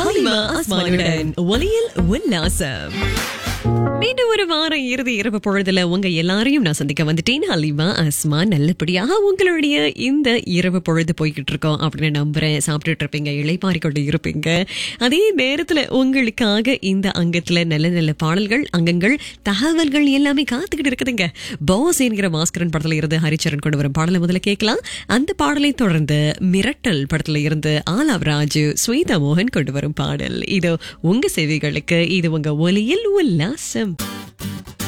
ஹலிமா அஸ்மானுடன் ஒலியில் உல்லாசம் மீண்டும் ஒரு வாரம் இறுதி இரவு பொழுதுல உங்க எல்லாரையும் நான் சந்திக்க வந்துட்டேன் ஹலிமா அஸ்மா நல்லபடியாக உங்களுடைய இந்த இரவு பொழுது போய்கிட்டு இருக்கோம் அப்படின்னு நம்புறேன் சாப்பிட்டுட்டு இருப்பீங்க இளைப்பாரி கொண்டு இருப்பீங்க அதே நேரத்துல உங்களுக்காக இந்த அங்கத்துல நல்ல நல்ல பாடல்கள் அங்கங்கள் தகவல்கள் எல்லாமே காத்துக்கிட்டு இருக்குதுங்க பாஸ் என்கிற மாஸ்கரன் படத்துல இருந்து ஹரிச்சரன் கொண்டு வரும் பாடலை முதல்ல கேட்கலாம் அந்த பாடலை தொடர்ந்து மிரட்டல் படத்துல இருந்து ஆலாவ் ராஜு ஸ்வேதா மோகன் கொண்டு வரும் பாடல் இது உங்க சேவைகளுக்கு இது உங்க ஒலியில் உல்லாசம்